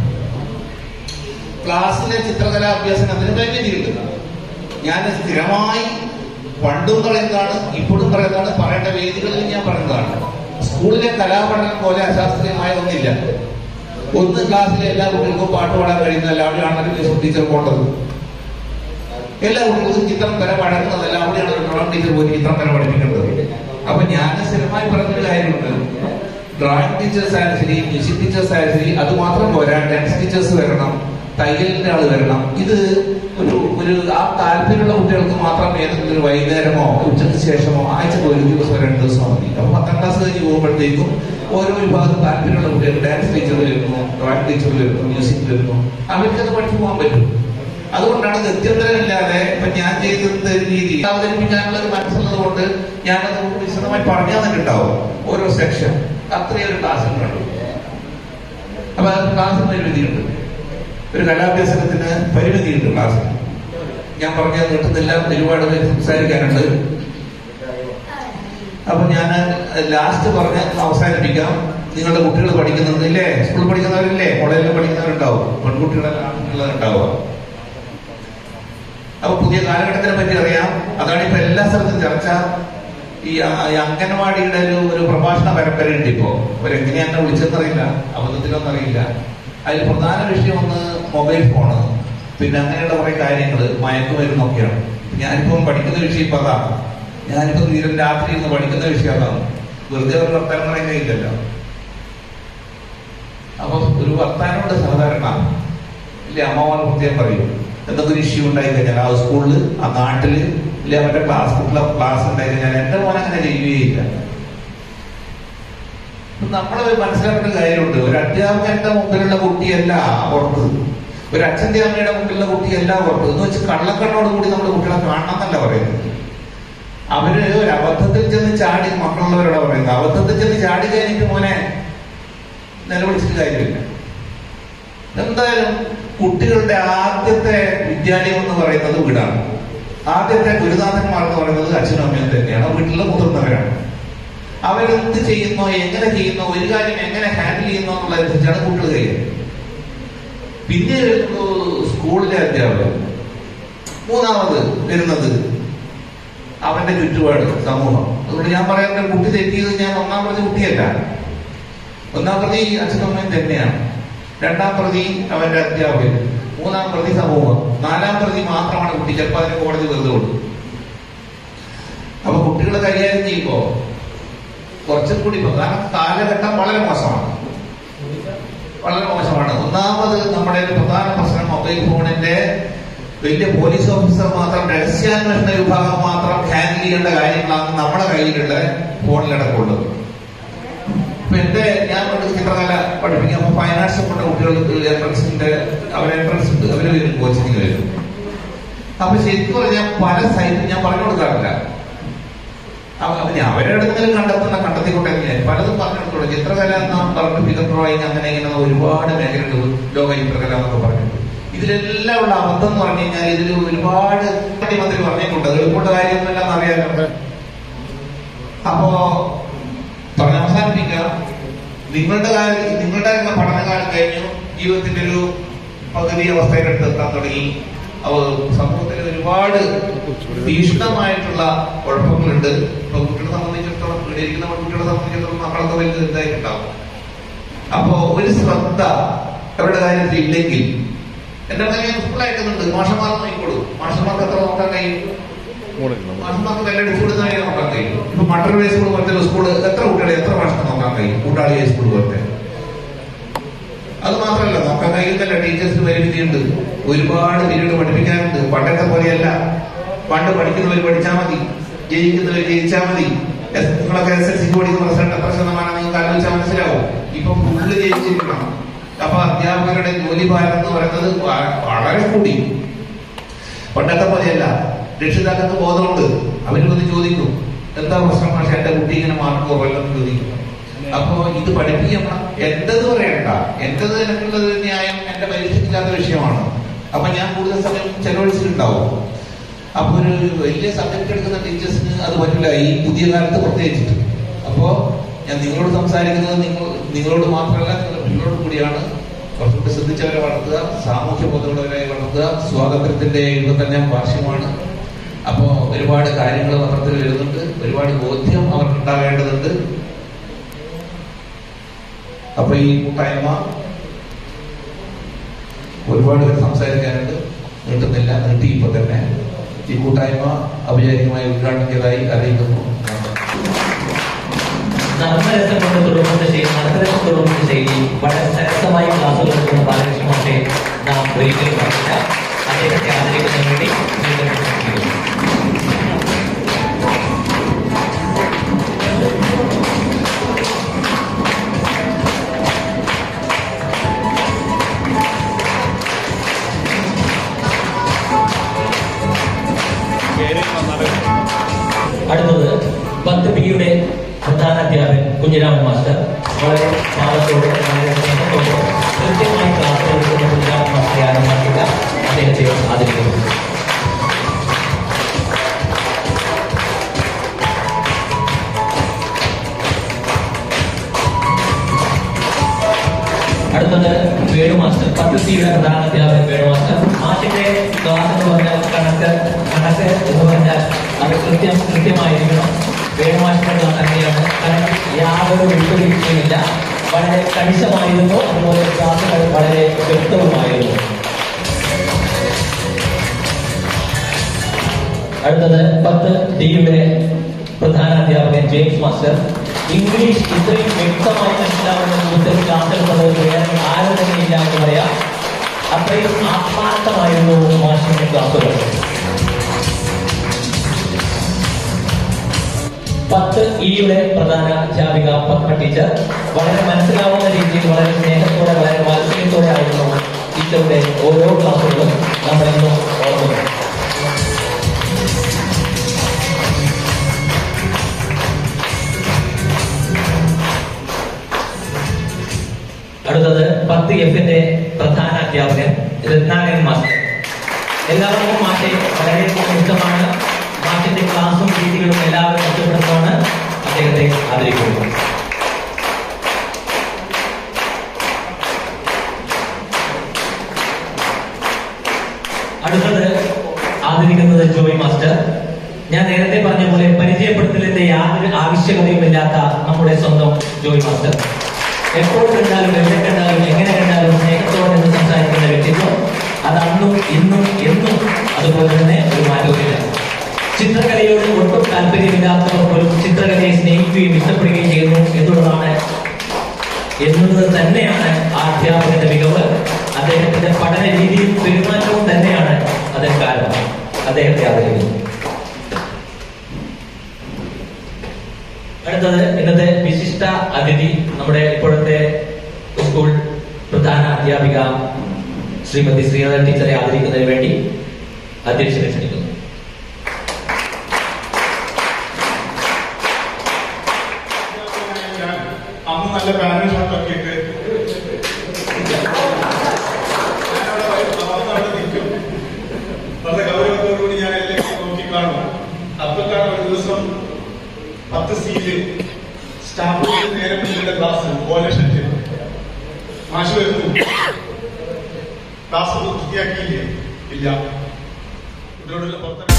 ക്ലാസ്സിലെ ചിത്രകലാ അഭ്യാസനത്തിന് പരിമിതിയുണ്ട് ഞാൻ സ്ഥിരമായി പണ്ടും പറയുന്നതാണ് ഇപ്പോഴും പറയുന്നതാണ് പറയേണ്ട വേദികളിൽ ഞാൻ പറയുന്നതാണ് സ്കൂളിലെ കലാപഠനം പോലെ അശാസ്ത്രീയമായ ഒന്നില്ല ഒന്ന് ക്ലാസ്സിലെ എല്ലാ കുട്ടികൾക്കും പാട്ട് പാടാൻ കഴിയുന്ന എല്ലാവരുമാണ് മ്യൂസിക് ടീച്ചർ പോകേണ്ടത് എല്ലാ കുട്ടികൾക്കും ചിത്രം വര പഠിക്കുന്നത് അവിടെയാണ് ഒരു ഡ്രോയിങ് ടീച്ചർ പോയി ചിത്രം വര പഠിപ്പിക്കേണ്ടത് അപ്പൊ ഞാൻ സ്ഥിരമായി പറഞ്ഞൊരു കാര്യമുണ്ട് ഡ്രോയിങ് ടീച്ചേഴ്സ് ആയാലും ശരി മ്യൂസിക് ടീച്ചേഴ്സ് ആയാലും ശരി അത് മാത്രം പോരാ ഡാൻസ് ടീച്ചേഴ്സ് വരണം തയ്യലിന്റെ ആള് വരണം ഇത് ഒരു ഒരു ആ താല്പര്യമുള്ള കുട്ടികൾക്ക് മാത്രം ഏതെങ്കിലും ഒരു വൈകുന്നേരമോ ഉച്ചയ്ക്ക് ശേഷമോ ആഴ്ചക്ക് ഒരു ദിവസം രണ്ട് ദിവസം മതി അപ്പൊ പത്താം ക്ലാസ് കഴിഞ്ഞ് പോകുമ്പോഴത്തേക്കും ഓരോ വിഭാഗത്തിൽ താല്പര്യമുള്ള കുട്ടികൾ ഡാൻസ് ടീച്ചർ വരുന്നു ഡ്രോയിങ് ടീച്ചർ വരുന്നു മ്യൂസിക് വരുന്നു അവർക്കത് പഠിച്ചു പോകാൻ പറ്റും അതുകൊണ്ടാണ് ഗത്യന്തരമില്ലാതെ ഇപ്പൊ ഞാൻ ചെയ്തത് രീതി അവതരിപ്പിക്കാനുള്ള ഒരു മനസ്സുള്ളത് കൊണ്ട് ഞാനത് വിശദമായി പറഞ്ഞു തന്നിട്ടുണ്ടാവും ഓരോ സെക്ഷൻ അത്രയും ഒരു ക്ലാസ് കണ്ടു അപ്പൊ അത് ക്ലാസ്സിന് പരിമിതിയുണ്ട് ഒരു കലാഭ്യാസനത്തിന് പരിമിതിയുണ്ട് ക്ലാസ്സിന് ഞാൻ പറഞ്ഞത് കിട്ടുന്നില്ല ഒരുപാട് പേര് സംസാരിക്കാനുണ്ട് അപ്പൊ ഞാൻ ലാസ്റ്റ് പറഞ്ഞ് അവസാനിപ്പിക്കാം നിങ്ങളുടെ കുട്ടികൾ പഠിക്കുന്നുണ്ട് ഇല്ലേ സ്കൂളിൽ പഠിക്കുന്നവരില്ലേ കോളേജിൽ പഠിക്കുന്നവരുണ്ടാവും പെൺകുട്ടികളെല്ലാം ആൺകുട്ടികളുണ്ടാവുക അപ്പൊ പുതിയ കാലഘട്ടത്തിനെ പറ്റി അറിയാം അതാണ് ഇപ്പൊ എല്ലാ സ്ഥലത്തും ചർച്ച ഈ ആ- ഈ അംഗൻവാടിയുടെ ഒരു ഒരു പ്രഭാഷണ പരമ്പര ഉണ്ട് ഇപ്പോ അവരെങ്ങനെയാ എന്നെ വിളിച്ചെന്നറിയില്ല അബദ്ധത്തിലൊന്നും അറിയില്ല അതിൽ പ്രധാന വിഷയം ഒന്ന് മൊബൈൽ ഫോണ് പിന്നെ അങ്ങനെയുള്ള കുറെ കാര്യങ്ങൾ മയക്കുമരുന്നൊക്കെയാണ് ഞാനിപ്പം പഠിക്കുന്ന വിഷയം ഇപ്പൊ അതാണ് ഞാനിപ്പോ തീരം രാത്രി ഇരുന്ന് പഠിക്കുന്ന വിഷയം അതാണ് വെറുതെ ഒരു വർത്താനം പറയാൻ കഴിയില്ലല്ലോ അപ്പൊ ഒരു വർത്താനമുണ്ട് സാധാരണ ഇല്ല അമ്മമാർ പ്രത്യേകം പറയും എന്തൊക്കെ ഒരു ഇഷ്യൂ ഉണ്ടായി കഴിഞ്ഞാൽ ആ സ്കൂളിൽ ആ നാട്ടില് ഇല്ല അവരുടെ ക്ലാസ് കുട്ടികളെ ക്ലാസ് ഉണ്ടായി കഴിഞ്ഞാൽ എന്റെ മോൻ അങ്ങനെ ചെയ്യുകയില്ല നമ്മൾ മനസ്സിലാക്കേണ്ട കാര്യമുണ്ട് ഒരു അധ്യാപകന്റെ മുമ്പിലുള്ള കുട്ടിയല്ല പുറത്ത് ഒരു അച്ഛന്റെ അമ്മയുടെ മുമ്പിലുള്ള കുട്ടിയല്ല പുറത്ത് എന്ന് വെച്ച് കള്ളക്കണ്ണോട് കൂടി നമ്മൾ കുട്ടികളെ കാണണം എന്നല്ല പറയുന്നത് അവര് ഒരു അബദ്ധത്തിൽ ചെന്ന് ചാടി മക്കളുള്ളവരോടാ പറയുന്നത് അബദ്ധത്തിൽ ചെന്ന് ചാടി കഴിഞ്ഞിട്ട് മോനെ നിലവിളിച്ചിട്ട് കാര്യമില്ല എന്തായാലും കുട്ടികളുടെ ആദ്യത്തെ വിദ്യാലയം എന്ന് പറയുന്നത് വീടാണ് ആദ്യത്തെ ഗുരുനാഥന്മാർ എന്ന് പറയുന്നത് അച്ഛനും അമ്മയും തന്നെയാണ് വീട്ടിലെ മുതിർന്നവരാണ് അവരെന്ത് ചെയ്യുന്നോ എങ്ങനെ ചെയ്യുന്നോ ഒരു കാര്യം എങ്ങനെ ഹാൻഡിൽ ചെയ്യുന്നോ എന്നുള്ളതനുസരിച്ചാണ് കുട്ടികൾ കഴിയുന്നത് പിന്നെ വരുന്നു സ്കൂളിലെ അധ്യാപകർ മൂന്നാമത് വരുന്നത് അവന്റെ ചുറ്റുപാട് സമൂഹം അതുകൊണ്ട് ഞാൻ പറയുന്നത് കുട്ടി തെറ്റിയത് ഞാൻ ഒന്നാം പ്രതി കുട്ടിയല്ല ഒന്നാം പ്രതി അച്ഛനമ്മയും തന്നെയാണ് രണ്ടാം പ്രതി അവന്റെ അധ്യാപകൻ മൂന്നാം പ്രതി സമൂഹം നാലാം പ്രതി മാത്രമാണ് കുട്ടി ചിലപ്പോൾ അതിന് കോടതി വെറുതെ കൊടുക്കും അപ്പൊ കുട്ടികളെ കൈകാര്യം ചെയ്യുമ്പോ കുറച്ചും കൂടി ഇപ്പൊ കാരണം കാലഘട്ടം വളരെ മോശമാണ് വളരെ മോശമാണ് ഒന്നാമത് നമ്മുടെ ഒരു പ്രധാന പ്രശ്നം മൊബൈൽ ഫോണിന്റെ വലിയ പോലീസ് ഓഫീസർ മാത്രം രഹസ്യാന്വേഷണ വിഭാഗം മാത്രം ഹാൻഡിൽ ചെയ്യേണ്ട കാര്യങ്ങളാണ് നമ്മുടെ കയ്യിലുള്ള ഫോണിലടക്കമുള്ളത് ഇപ്പൊ എന്റെ ഞാൻ ഒരു ചിത്രകല പഠിപ്പിക്കുമ്പോൾ ഫൈൻ ആർട്സ് കൊണ്ട കുട്ടികൾ എൻട്രൻസിന്റെ അവർ എൻട്രൻസ് ഉണ്ട് അവര് വരും കോച്ചിങ്ങിന് വരും അപ്പൊ ശരിക്കും പറഞ്ഞാൽ പല സൈറ്റും ഞാൻ പറഞ്ഞു കൊടുക്കാറില്ല അവ- അവര് അവരെടുത്തെങ്കിലും കണ്ടെത്തുന്ന കണ്ടെത്തിക്കൊണ്ടെങ്കിൽ പലതും പറഞ്ഞു കൊടുത്തോളൂ ചിത്രകല എന്ന് പറഞ്ഞു ഫിഗർ ഡ്രോയിങ് അങ്ങനെ ഇങ്ങനെ ഒരുപാട് മേഖലകൾ ലോക ചിത്രകല എന്നൊക്കെ പറഞ്ഞിട്ടുണ്ട് ഇതിലെല്ലാം ഉള്ള അബദ്ധം എന്ന് പറഞ്ഞു കഴിഞ്ഞാൽ ഇതിൽ ഒരുപാട് മന്ത്രി പറഞ്ഞിട്ടുണ്ട് അത് എളുപ്പമുള്ള കാര്യമൊന്നുമില്ല എന്നറിയാലോ അപ്പോ പറഞ്ഞ് അവസാനിപ്പിക്കാം നിങ്ങളുടെ കാലം നിങ്ങളുടെ പഠനകാലം കഴിഞ്ഞു ജീവിതത്തിന്റെ ഒരു പകുതി അവസ്ഥയിലെടുത്ത് എത്താൻ തുടങ്ങി അവ സമൂഹത്തിൽ ഒരുപാട് തീഷ്ണമായിട്ടുള്ള കുഴപ്പങ്ങളുണ്ട് ഇപ്പൊ കുട്ടികളെ സംബന്ധിച്ചിടത്തോളം ഇവിടെ ഇരിക്കുന്ന കുട്ടികളെ സംബന്ധിച്ചിടത്തോളം മക്കളൊക്കെ വലിയ ഇതായിട്ടുണ്ടാവും അപ്പോ ഒരു ശ്രദ്ധ അവരുടെ കാര്യത്തിൽ ഇല്ലെങ്കിൽ എന്റെ കാര്യം സ്കൂളായിട്ടുണ്ട് മാഷന്മാർ നോക്കിക്കോളൂ മാഷന്മാർക്ക് എത്ര നോക്കാൻ കഴിയും മാഷന്മാർക്ക് വില അടിച്ചു കൊടുക്കുന്ന കാര്യം നോക്കാൻ കഴിയും ഇപ്പൊ മട്ടർ വേ സ്കൂൾ പോലത്തെ സ്കൂൾ എത്ര കുട്ടികളെ എത്ര മാഷത്തെ നോക്കാൻ കഴിയും കൂട്ടാളി ഹൈ സ്കൂൾ പോലത്തെ അത് മാത്രമല്ല നോക്കാൻ കഴിയുന്നല്ല ടീച്ചേഴ്സിന് പരിമിതിയുണ്ട് ഒരുപാട് പീരീഡ് പഠിപ്പിക്കാനുണ്ട് പണ്ടത്തെ പോലെയല്ല പണ്ട് പഠിക്കുന്നവർ പഠിച്ചാൽ മതി ജയിക്കുന്നവർ ജയിച്ചാൽ മതി എസ്- നിങ്ങളൊക്കെ എസ് എൽ സിക്ക് പഠിക്കുന്ന റിസൾട്ട് എത്ര ശതമാനം നിങ്ങൾക്ക് ആലോചിച്ചാൽ മനസ്സിലാവും ഇപ്പൊ ഫുള്ള് ജയിച്ചിരിക്കണം അപ്പൊ അധ്യാപകരുടെ ജോലി ഭാരം എന്ന് പറയുന്നത് വ- വളരെ കൂടി പണ്ടത്തെ പോലെയല്ല രക്ഷിതാക്കൾക്ക് ബോധമുണ്ട് അവര് വന്ന് ചോദിക്കും എന്താ പ്രശ്നം പക്ഷെ എന്റെ കുട്ടി ഇങ്ങനെ മാർക്ക് കുറവല്ലെന്ന് ചോദിക്കും അപ്പോ ഇത് പഠിപ്പിക്കണം എന്റേത് പറയണ്ട എന്റേത് എനിക്കുള്ളത് ന്യായം എന്റെ പരീക്ഷയ്ക്കില്ലാത്ത വിഷയമാണ് അപ്പൊ ഞാൻ കൂടുതൽ സമയം ചെലവഴിച്ചിട്ടുണ്ടാവും അപ്പൊ ഒരു വലിയ സബ്ജക്ട് എടുക്കുന്ന ടീച്ചേഴ്സിന് അത് പറ്റില്ല ഈ പുതിയ കാലത്ത് പ്രത്യേകിച്ചിട്ട് അപ്പോ ഞാൻ നിങ്ങളോട് സംസാരിക്കുന്നത് നിങ്ങൾ നിങ്ങളോട് മാത്രമല്ല നിങ്ങളുടെ കുട്ടികളോട് കൂടിയാണ് കുറച്ചുകൂടി ശ്രദ്ധിച്ചവരെ വളർത്തുക സാമൂഹ്യ ബോധമുള്ളവരായി വളർത്തുക സ്വാതന്ത്ര്യത്തിന്റെ എഴുപത്തഞ്ചാം വാർഷികമാണ് അപ്പോ ഒരുപാട് കാര്യങ്ങൾ പത്രത്തിൽ വരുന്നുണ്ട് ഒരുപാട് ബോധ്യം അവർക്ക് ഉണ്ടാകേണ്ടതുണ്ട് അപ്പൊ ഈ കൂട്ടായ്മ ഒരുപാട് പേര് സംസാരിക്കാനുണ്ട് നീട്ടുന്നില്ല നീട്ടി ഇപ്പൊ തന്നെ ഈ കൂട്ടായ്മ ഔപചാരികമായി ഉദ്ഘാടനം അറിയിക്കുന്നു നർമ്മരസം കൊണ്ട് തുടങ്ങുന്ന ശൈലി നർമ്മരസം തുടങ്ങുന്ന ശൈലി വളരെ സരസമായി ക്ലാസ്സുകൾ എടുക്കുന്ന ബാലകൃഷ്ണ പക്ഷേ നാം ഒരിക്കലും പറഞ്ഞില്ല അദ്ദേഹത്തെ ആദരിക്കുന്നതിന് വേണ്ടി വീണ്ടും ക്ഷണിക്കുന്നു. അടുത്തത് പത്ത് ബിയുടെ പ്രധാന അധ്യാപകൻ കുഞ്ഞിരാമൻ മാസ്റ്റർ വളരെ പാവത്തോടെ വളരെ സ്നേഹത്തോടെ കൃത്യമായി ക്ലാസ് എടുക്കുന്ന കുഞ്ഞിരാമൻ മാസ്റ്ററെ ആരംഭിക്കുക അദ്ദേഹത്തെ ആദരിക്കുന്നു വേണു മാസ്റ്റർ പത്ത് സിയുടെ പ്രധാന അധ്യാപകൻ വേണു മാസ്റ്റർ മാഷിന്റെ ക്ലാസ് എന്ന് പറഞ്ഞാൽ കണക്ക് കണക്ക് എന്ന് പറഞ്ഞാൽ അത് കൃത്യം കൃത്യമായിരിക്കണം വേണു മാഷിന്റെ ക്ലാസ് അങ്ങനെയാണ് കാരണം യാതൊരു വിട്ടുവീഴ്ചയുമില്ല വളരെ കണിശമായിരുന്നു അതുപോലെ ക്ലാസ്സുകൾ വളരെ വ്യക്തവുമായിരുന്നു അടുത്തത് പത്ത് ഡിയുടെ പ്രധാന അധ്യാപകൻ ജെയിംസ് മാസ്റ്റർ ഇംഗ്ലീഷ് ഇത്രയും വ്യക്തമായി മനസ്സിലാവുന്ന രൂപത്തിൽ ക്ലാസ് എടുത്തത് വേറെ ആരും തന്നെ ഇല്ല എന്ന് പറയാം അത്രയും ആത്മാർത്ഥമായിരുന്നു മാഷിന്റെ ക്ലാസ്സുകൾ പത്ത് ഇയുടെ പ്രധാന അധ്യാപിക പത്മ ടീച്ചർ വളരെ മനസ്സിലാവുന്ന രീതിയിൽ വളരെ സ്നേഹത്തോടെ വളരെ വാത്സല്യത്തോടെ ആയിരുന്നു ടീച്ചറുടെ ഓരോ ക്ലാസ്സുകളും നമ്മളെന്നും ഓർക്കുന്നത് അടുത്തത് പത്ത് എഫിന്റെ പ്രധാന അധ്യാപകൻ രത്നാകരൻ മാസ്റ്റർ എല്ലാവർക്കും മാഷെ വളരെയധികം ഇഷ്ടമാണ് മാഷിന്റെ ക്ലാസും രീതികളും എല്ലാവരും ഇഷ്ടപ്പെടുന്നതാണ് അദ്ദേഹത്തെ ആദരിക്കുന്നത് അടുത്തത് ആദരിക്കുന്നത് ജോയ് മാസ്റ്റർ ഞാൻ നേരത്തെ പറഞ്ഞ പോലെ പരിചയപ്പെടുത്തലിന്റെ യാതൊരു ആവശ്യകതയുമില്ലാത്ത നമ്മുടെ സ്വന്തം ജോയ് മാസ്റ്റർ എപ്പോൾ കണ്ടാലും എവിടെ കണ്ടാലും എങ്ങനെ കണ്ടാലും സ്നേഹത്തോടെ നിന്ന് സംസാരിക്കുന്ന വ്യക്തിത്വം അത് അന്നും ഇന്നും എന്നും അതുപോലെ തന്നെ ഒരു മാറ്റവുമില്ല ചിത്രകലയോട് ഒട്ടും താല്പര്യമില്ലാത്തവർ പോലും ചിത്രകലയെ സ്നേഹിക്കുകയും ഇഷ്ടപ്പെടുകയും ചെയ്യുന്നു എന്നുള്ളതാണ് എന്നുള്ളത് തന്നെയാണ് ആ അധ്യാപകന്റെ മികവ് അദ്ദേഹത്തിന്റെ പഠന രീതിയും പെരുമാറ്റവും തന്നെയാണ് അതിന് കാരണം അദ്ദേഹത്തെ ആദരിക്കുന്നു അടുത്തത് ഇന്നത്തെ വിശിഷ്ട അതിഥി നമ്മുടെ ഇപ്പോഴത്തെ സ്കൂൾ പ്രധാന അധ്യാപിക ശ്രീമതി ശ്രീനാഥൻ ടീച്ചറെ ആദരിക്കുന്നതിന് വേണ്ടി അധ്യക്ഷനെ ക്ഷണിക്കുന്നു ഞാൻ അന്ന് നല്ല പാനൽ ഷർട്ടൊക്കെ ഇട്ട് ഞാനവിടെ വരും, അന്ന് അവിടെ നിൽക്കും വളരെ ഗൗരവത്തോടുകൂടി ഞാൻ എല്ലാം നോക്കി കാണും അപ്പോഴാണ് ഒരു ദിവസം പത്ത് സീല് സ്റ്റാഫ് നേരെ മുന്നിലെ ക്ലാസ് കോലക്ഷറ്റ് മാഷ് വരുന്നു ക്ലാസ് വൃത്തിയാക്കിയില്ലേ ഇല്ല കുട്ടിയോടുള്ള പുറത്തെ